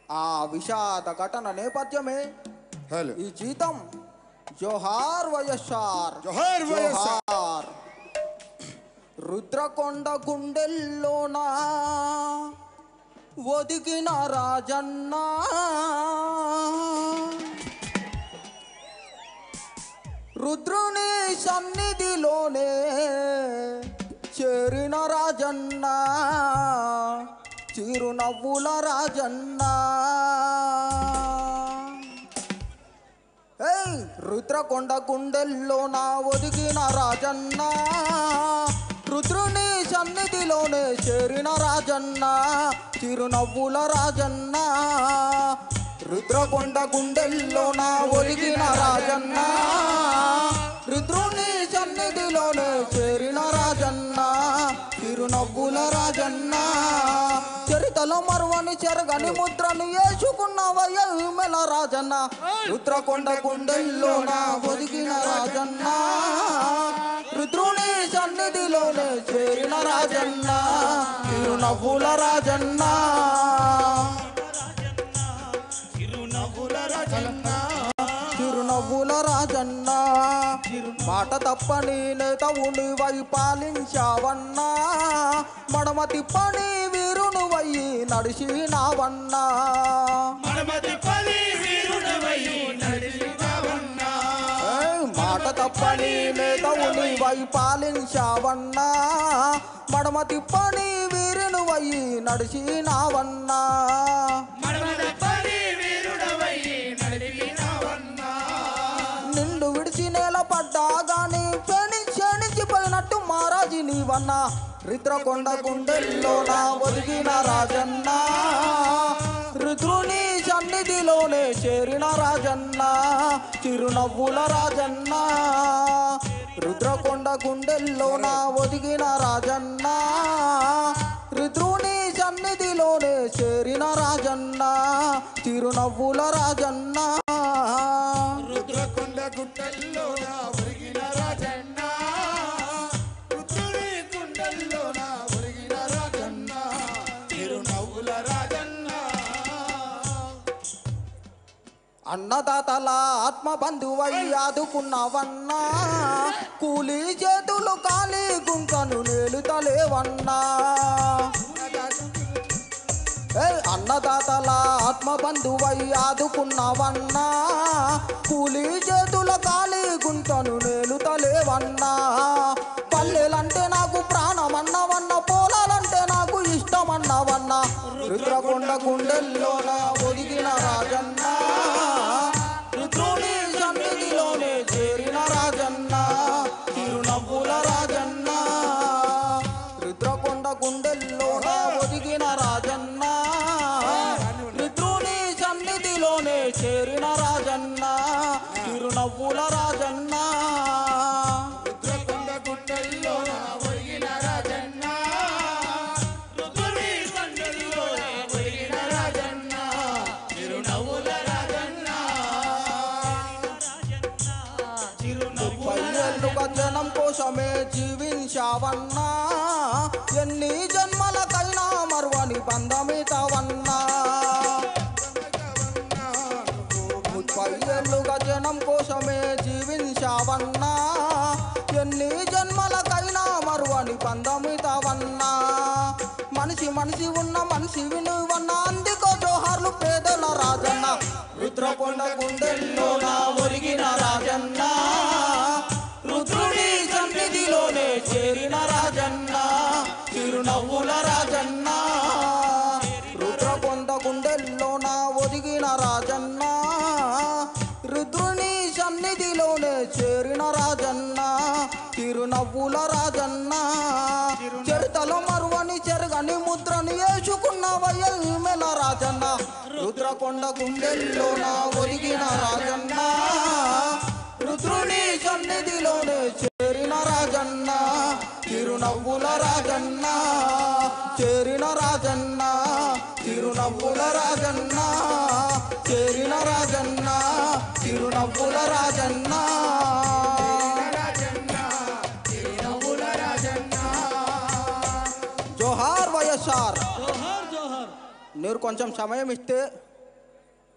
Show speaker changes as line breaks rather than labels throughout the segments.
ఆ విషాద ఘటన నేపథ్యమే
హలో
ఈ జీతం జోహార్ వైఎస్ఆర్
జోహార్ వైఎస్ఆర్.
జోహార్. రుద్రకొండ గుండెల్లోనా ఒదిగిన రాజన్న రుద్రుని సన్నిధిలోనే చేరిన రాజన్న చిరునవ్వుల రాజన్న ఏయ్ రుద్రకొండ గుండెల్లో నా ఒదిగిన రాజన్న రుద్రుని సన్నిధిలోనే చేరిన రాజన్న చిరునవ్వుల రాజన్న రుద్రకొండ గుండెల్లో నా ఒదిగిన రాజన్న రుద్రుని సన్నిధిలోనే చేరిన రాజన్న చిరునవ్వుల రాజన్న చరితలో మరువని చెరగని ముద్రని వేసుకున్నవయ్యల రాజన్న రుద్రకొండ గుండెల్లో నా ఒదిగిన రాజన్న రుద్రుని సన్నిధిలోనే చేరిన రాజన్న చిరునవ్వుల రాజన్న చిరునవ్వుల రాజన్న మాట తప్పని నేతవుని వై పాలించావన్నా మడమ తిప్పని వీరుని వై నడిచినావన్నా ఏయ్, మాట తప్పని నేతవుని వై పాలించావన్నా మడమ తిప్పని వీరుని వై నడిచినావన్నా నిండు విడిచి నేల పడ్డా గాని క్షణి క్షణించిపోయినట్టు మహారాజు నీవన్న రుద్రకొండ గుండెల్లో నా ఒదిగిన రాజన్న రుద్రుని సన్నిధిలోనే చేరిన రాజన్న చిరునవ్వుల రాజన్న రుద్రకొండ గుండెల్లో నా ఒదిగిన రాజన్న రుద్రుని సన్నిధిలోనే చేరిన రాజన్న చిరునవ్వుల రాజన్న
రుద్రకొండ గుట్టల్లో నా ఒరిగిన రాజన్న రుద్రుని గుండెల్లో నా ఒరిగిన రాజన్న చిరునవ్వుల రాజన్న
అన్నదాతల ఆత్మ బంధువై ఆదుకున్నావన్నా కూలీ చేతులు కాలి గుంకను నేలుతలేవన్నా ఏ అన్నదాతల ఆత్మ బంధువై ఆదుకున్నావన్నా కూలీ చేతుల కాలి గుంటను నేలుతలేవన్నా పల్లెలంటే నాకు ప్రాణమన్నవన్న పొలాలంటే నాకు ఇష్టమన్నవన్నా రుద్రకొండ గుండెల్లోన ఒదిగిన రాజన్న రుద్రుని సన్నిధిలోనే చేరిన రాజన్న చిరునవ్వుల రాజన్న రుద్రకొండ గుండెల్లోన ఒదిగిన రాజన్న రుద్రుని సన్నిధిలోనే చేరిన రాజన్న చిరునవ్వుల రాజన్న
రుద్రకొండ గుట్టల్లో నా ఒరిగిన రాజన్న రుద్రుని గుండెల్లో నా ఒరిగిన రాజన్న చిరునవ్వుల రాజన్న చిరునవ్వుల
పల్లెలుగా జనం కోసమే జీవించావన్నా ఎన్ని జన్మలకైనా మరువని బంధమితావన్నా ముప్పై ఏళ్ళుగా జనం కోసమే జీవించావన్నా ఎన్ని జన్మలకైనా మరువని బంధమితావన్నా మనిషి మనిషి ఉన్న మనిషి వినువన్నా అందుకో జోహార్లు పేదల రాజన్న రుద్రకొండ గుండెల్లో నా ఒరిగిన రాజన్న రుద్రుని సన్నిధిలోనే చేరిన రాజన్న చిరునవ్వుల రాజన్న రుద్రకొండ గుండెల్లో నా ఒదిగిన రాజన్న రుద్రుని సన్నిధిలోనే చేరిన రాజన్న చిరునవ్వుల రాజన్న చరితలో మరువని చెరగని ముద్రని వేసుకున్నవయ్యల రాజన్న రుద్రకొండ గుండెల్లో నా ఒదిగిన రాజన్న రుద్రుని సన్నిధిలోనే చేరిన రాజన్న చిరునవ్వుల రాజన్న చేరిన రాజన్న చిరునవ్వుల రాజన్న చేరిన రాజన్న చిరునవ్వుల రాజన్న
చిరునవ్వుల రాజన్న
జోహార్ వైఎస్ఆర్
జోహార్ జోహార్
మీరు కొంచెం సమయం ఇస్తే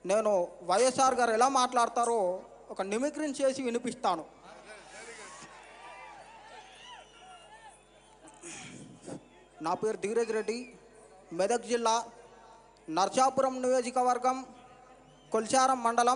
నేను వైఎస్ఆర్ గారు ఎలా మాట్లాడతారో ఒక నిమిక్రిన్ చేసి వినిపిస్తాను నా పేరు ధీరజ్ రెడ్డి మెదక్ జిల్లా నర్సాపురం నియోజకవర్గం కొల్చారం మండలం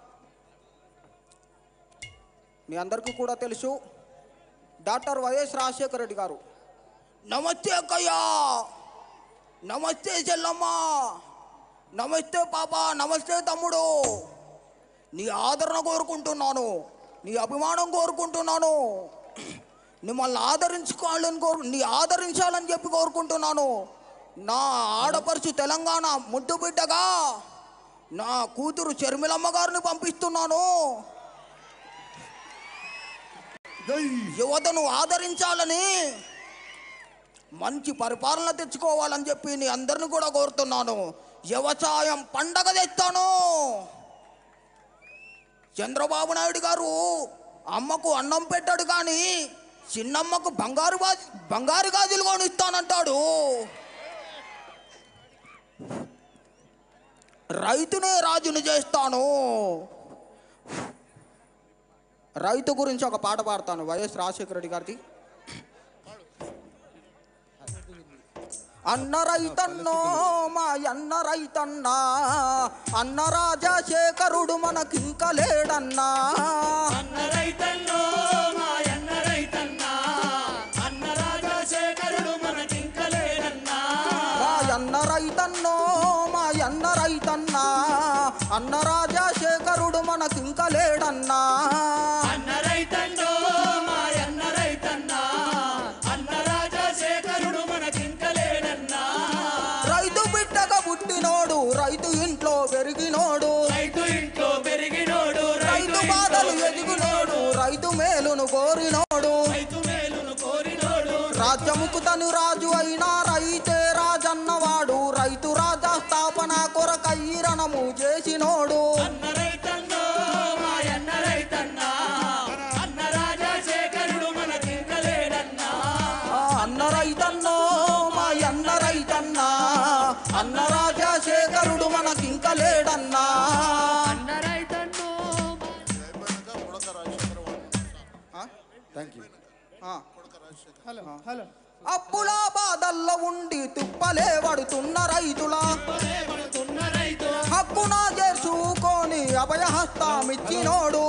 మీ అందరికీ కూడా తెలుసు డాక్టర్ వైఎస్ రాజశేఖర రెడ్డి గారు నమస్తే అక్కయ్యా నమస్తే చెల్లమ్మ నమస్తే పాప నమస్తే తమ్ముడు నీ ఆదరణ కోరుకుంటున్నాను నీ అభిమానం కోరుకుంటున్నాను మిమ్మల్ని ఆదరించుకోవాలని కోరు నీ ఆదరించాలని చెప్పి కోరుకుంటున్నాను నా ఆడపడుచు తెలంగాణ ముద్దు బిడ్డగా నా కూతురు షర్మిలమ్మ గారిని పంపిస్తున్నాను యువతను ఆదరించాలని మంచి పరిపాలన తెచ్చుకోవాలని చెప్పి నీ అందరిని కూడా కోరుతున్నాను వ్యవసాయం పండగ తెస్తాను చంద్రబాబు నాయుడు గారు అమ్మకు అన్నం పెట్టాడు కానీ చిన్నమ్మకు బంగారు గాజు బంగారు గాజులు కొనిస్తానంటాడు రైతునే రాజుని చేస్తాను రైతు గురించి ఒక పాట పాడతాను వైఎస్ రాజశేఖర రెడ్డి గారిది అన్న రైతన్నో మా అన్న రైతన్నా అన్న రాజశేఖరుడు మనకింక లేడన్నా
అన్న రైతన్నో మా అన్న రైతన్నా అన్న రాజశేఖరుడు మనకింక లేడన్నా
మా అన్న రైతన్నో మా అన్న రైతన్నా అన్న రాజశేఖరుడు మనకింక లేడన్నా
అన్న రైతన్నో మా అన్న రైతన్నా అన్న రాజశేఖరుడు మనకింక లేడన్నా
రైతు బిడ్డగా పుట్టినోడు రైతు ఇంట్లో పెరిగినోడు
రైతు ఇంట్లో పెరిగినోడు
రైతు బాధలు ఎదిగినోడు రైతు మేలును కోరినోడు
రైతు మేలును కోరినోడు
రాజ్యముకు తను రాజు అయినా రైతే రాజన్నవాడు రైతు రాజా స్థాపన కొరకై రణము చేసినోడు
అన్న రైతన్నో మా అన్న రైతన్నా అన్న రాజశేఖరుడు మనకింక లేడన్నా
ఆ అన్న రైతన్నో మా అన్న రైతన్నా అన్న రాజశేఖరుడు మనకింక లేడన్నా
అన్న రైతన్నో
థ్యాంక్ యూ
ఆ,
హలో హలో
అప్పుల బాధల్లో ఉండి తుప్పలే పడుతున్న రైతుల
పడుతున్న రైతు
హక్కున చేసుకొని అభయహస్తామిచ్చినోడు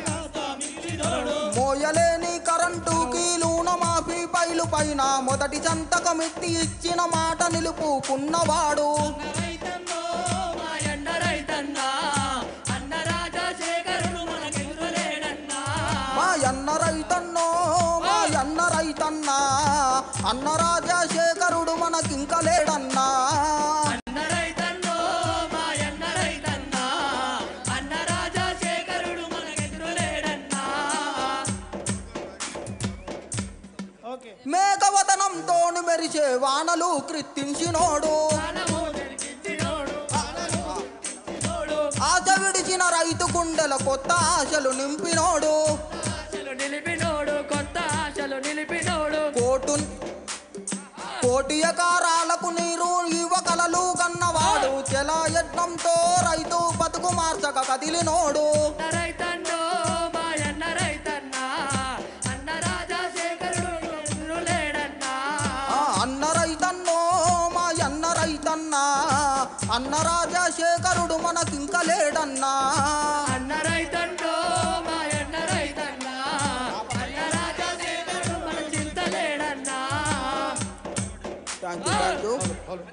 మోయలేని కరెంటు కీలున మాఫీ పైలు పైన మొదటి సంతకమిత్తి ఇచ్చిన మాట నిలుపుకున్నవాడు
రైతన్నో మా అన్న రైతన్నా అన్న రాజశేఖరుడు మనకెందుకు లేడన్నా
మా అన్న రైతన్నో మా అన్న రైతన్నా అన్న రాజశేఖరుడు మనకింక లేడన్నా
అన్న రైతన్నో మా అన్న రైతన్నా అన్న రాజశేఖరుడు మనకెందుకు లేడన్నా
మేఘవతనంతో మెరిసే వానలు కృత్తించినోడు
ప్రాణము తెరిపించినోడు ప్రాణము
ఆశ విడిచిన రైతు గుండెల కొత్త ఆశలు నింపినోడు
ఆశలు నిలిపినోడు కొత్త ఆశలు నిలిపినోడు
కోటు కోటి ఎకారాలకు నీరు ఇవ కలలు కన్నవాడు జలయజ్ఞంతో రైతు బతుకు మార్చక కదిలినోడు
అన్న రైతన్నో మా అన్న రైతన్నా అన్న రాజశేఖరుడు ఎదురు లేడన్నా
ఆ అన్న రైతన్నో మా అన్న రైతన్నా అన్న రాజశేఖరుడు మనకింక లేడన్నా
అన్న రైతన్నో మా అన్న రైతన్నా అన్న రాజశేఖరుడు మన చింత లేడన్నా
thank you thank you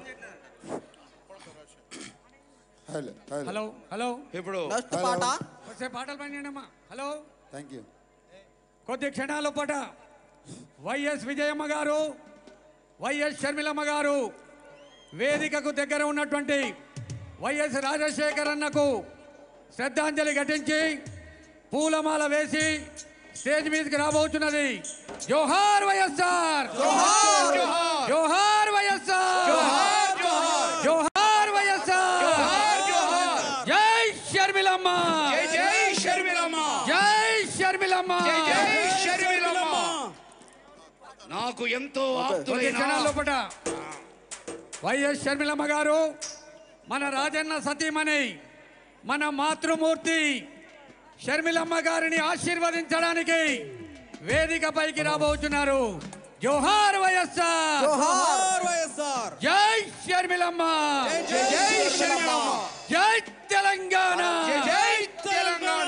hello hello
hello hello
ఇప్పుడు
నెక్స్ట్ పాట
వచ్చే పాటలు పనిచేయండమ్మా హలో
థ్యాంక్ యూ
కొద్ది క్షణాల పాట వైఎస్ విజయమ్మ గారు వైఎస్ షర్మిలమ్మ గారు వేదికకు దగ్గర ఉన్నటువంటి వైఎస్ రాజశేఖర్ అన్నకు శ్రద్ధాంజలి ఘటించి పూలమాల వేసి స్టేజ్ మీదకి రాబోతున్నది జోహార్ వైఎస్ఆర్ జోహార్ వైఎస్ఆర్ జోహార్ వైఎస్ఆర్ జై షర్మిలమ్మ
జై జై షర్మిలమ్మ
జై షర్మిలమ్మ
జై జై షర్మిలమ్మ నాకు ఎంతో
కొద్ది
ఆప్తులైన
క్షణాల లోపట వైఎస్ షర్మిలమ్మ గారు మన రాజన్న సతీమణి మన మాతృమూర్తి షర్మిలమ్మ గారిని ఆశీర్వదించడానికి వేదికపైకి రాబోతున్నారు జోహార్ వైఎస్ఆర్
జోహార్
వైఎస్ఆర్
జై షర్మిలమ్మ
జై జై షర్మిలమ్మ
జై తెలంగాణ
జై జై తెలంగాణ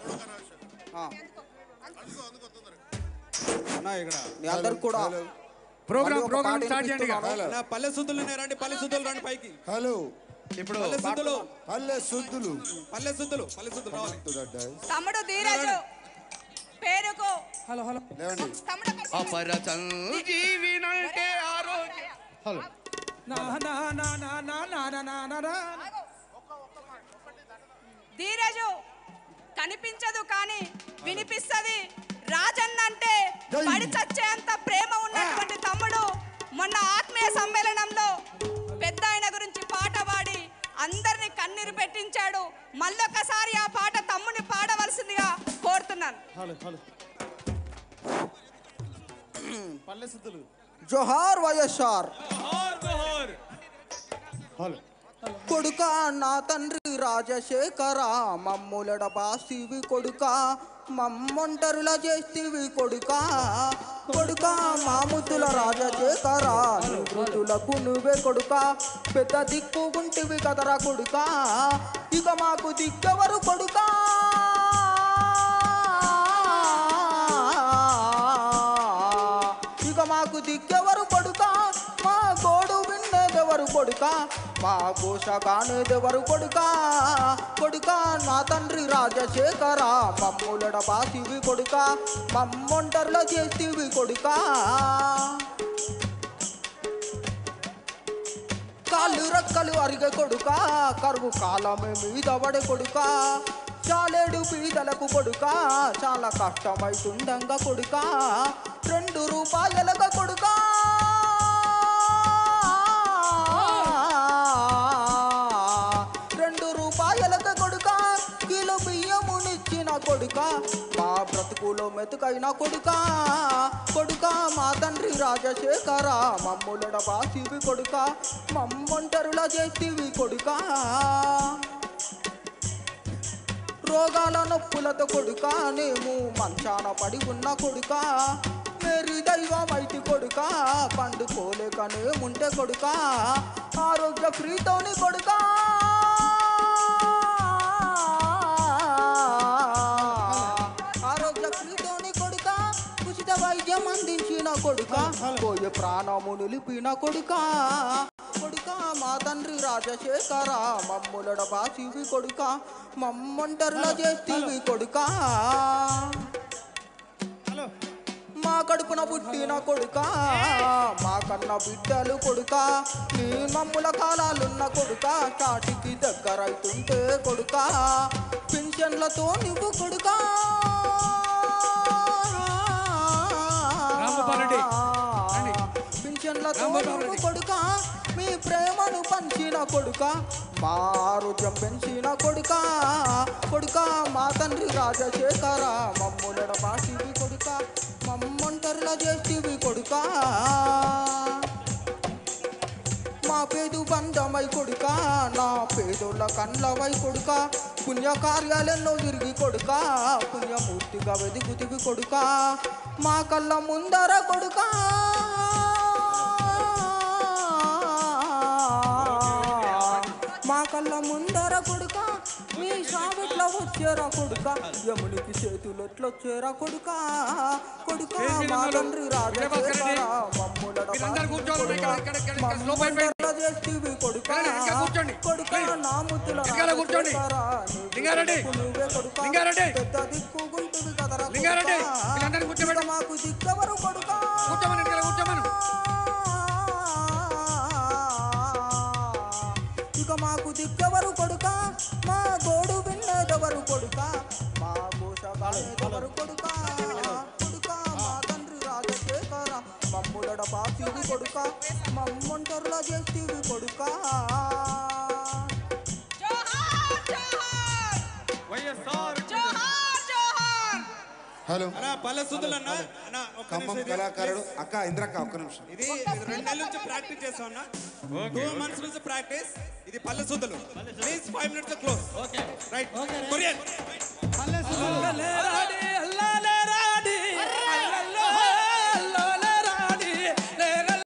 అన్నా ఇక్కడ
మీ అందరికి కూడా
ప్రోగ్రామ్
మళ్ళీ ఒక
ప్రోగ్రామ్
పాట
స్టార్ట్ చేయండి ఇక.
వినిపిస్తున్నాను.
నా పల్లె సుద్దులు రండి పల్లె సుద్దులు రండి పైకి
హలో
ఇప్పుడు
పల్లె సుద్దులు
పల్లె సుద్దులు
పల్లె సుద్దులు పల్లె సుద్దులు రావాలి
To that guys.
తమ్ముడు ధీరజు పేరుకు
లేవండి
తమ్ముడు
అపర సంజీవినంటే ఆరోగ్యం
ధీరజు కనిపించదు కానీ వినిపిస్తది రాజన్న అంటే
జై.
పడి చచ్చేంత ప్రేమ ఉన్నటువంటి తమ్ముడు మొన్న ఆత్మీయ సమ్మేళనంలో పెద్ద ఆయన గురించి పాట పాడి అందరిని కన్నీరు పెట్టించాడు మళ్ళొకసారి ఆ పాట తమ్ముని పాడవలసిందిగా కోరుతున్నాను
పల్లె సుద్దులు
జోహార్ వైఎస్ఆర్ కొడుక నా తండ్రి రాజశేఖర మమ్ములడ బాసివి కొడుక మమ్మంటరుల చేస్తివి కొడుక కొడుక మాముతుల రాజశేఖర నివృత్తులకు నువ్వే కొడుక పెద్ద దిక్కు ఉంటివి కదరా కొడుక ఇక మాకు దిక్కవరు కొడుకా ఇక మాకు దిక్కెవరు కొడుక మా గోడు విన్నదెవరు కొడుక మా ఘోష కానేదెవరు కొడుక కొడుక నా తండ్రి రాజశేఖర మమ్ములడ బాసివి కొడుక మమ్మంటర్లో చేసివి కొడుక కాళ్ళు రెక్కలు అరిగే కొడుక కరువు కాలమే మీద పడే కొడుక చాలేడు పీదలకు కొడుక చాలా కష్టమైతుండంగా కొడుక రెండు రూపాయలక కొడుక రెండు రూపాయలక కొడుక కిలో బియ్యమునిచ్చిన కొడుక మా బ్రతుకులో మెతుకైన కొడుక కొడుక మా తండ్రి రాజశేఖర మమ్ములడ బాసివి కొడుక మమ్మంటరుల చేతివి కొడుక రోగాల నొప్పులతో కొడుక నేము మంచాన పడి ఉన్న కొడుక మేరీ దైవమైతి కొడుక పండుకోలేకనే ఉంటే కొడుక ఆరోగ్య ఫ్రీతోని కొడుక ఆరోగ్య ఫ్రీతోని కొడుక ఉచిత వైద్యం అందించిన కొడుక పోయే ప్రాణము నిలిపిన కొడుక కొడుక మా తండ్రి రాజశేఖర మమ్ములడ బాసివి కొడుక మమ్మంటరుల చేతివి కొడుక మా కడుపున పుట్టిన కొడుక మా కన్న బిడ్డలు కొడుక నీ మమ్ముల కాలాలున్న కొడుక చాటికి దగ్గరైతుంటే కొడుక పింఛన్లతో నువ్వు కొడుక
రాంగోపాల్ రెడ్డి, రండి.
పింఛన్లతో
రాంగోపాల్
నువ్వు
రెడ్డి.
కొడుక మీ ప్రేమను పంచిన కొడుక మా ఆరోగ్యం పెంచిన కొడుక కొడుక మా తండ్రి రాజశేఖర మమ్ములడ బాసివి కొడుక మమ్మంటరుల చేసివి కొడుక మా పేదు బంధమై కొడుక నా పేదోళ్ళ కండ్లవై కొడుక పుణ్యకార్యాలెన్నో తిరిగి కొడుక పుణ్యమూర్తిగా వెదుగుతివి కొడుక మా కళ్ళ ముందర కొడుక మా కళ్ళ ముందర కొడుక మీ సావిట్లో వచ్చేరా కొడుక యమునికి చేతులు ఎట్లొచ్చేరా కొడుక కొడుక
స్టేజ్ మీద
మా
ఉన్నారు.
తండ్రి
విజయభాస్కర్ రెడ్డి.
రాజశేఖర మమ్ములడ
మీరందరూ కూర్చోవాలి. ఇక్కడ, ఇక్కడ, ఇక్కడ, ఇక్కడ స్లో పైప్ వేయండి.
మమ్మంటరుల చేస్తివి కొడుక
ఇక్కడ, ఇక్కడ కూర్చోండి.
కొడుక
రండి.
నా ముద్దుల
ఇక్కడ కూర్చోండి.
రాజశేఖర,
లింగారెడ్డి.
నీకు నువ్వే కొడుక.
లింగారెడ్డి.
పెద్ద దిక్కు గుంటివి కదరా
లింగారెడ్డి,
కొడుక.
వీళ్ళందరినీ కూర్చోబెట్టు.
ఇక మాకు దిక్కవరు కొడుక
కూర్చోమని ఇక్కడ కూర్చోమను
ఇక మాకు దిక్కవరు కొడుక మా గోడు విన్నదెవరు కొడుక మా ఘోషగానేదెవరు కొడుక కొడుక మా తండ్రి రాజశేఖర మమ్ముడడ బాసివి కొడుక మమ్మంటర్ల చేతివి కొడుక
జోహార్ జోహార్ జోహార్ జోహార్
హలో
అన్న పల్లె సుద్దులు అన్న అన్న ఒక్క
ఖమ్మం
నిమిషం ఇది.
కళాకారుడు అక్క ఇంద్రక్క ఒక్క నిమిషం
ఇది ఇది రెండు నెలల నుంచి ప్రాక్టీస్ చేస్తా ఉన్నా టూ మంత్స్ నుంచి ప్రాక్టీస్ ఇది పల్లె సుద్దులు please five minutes close right Korean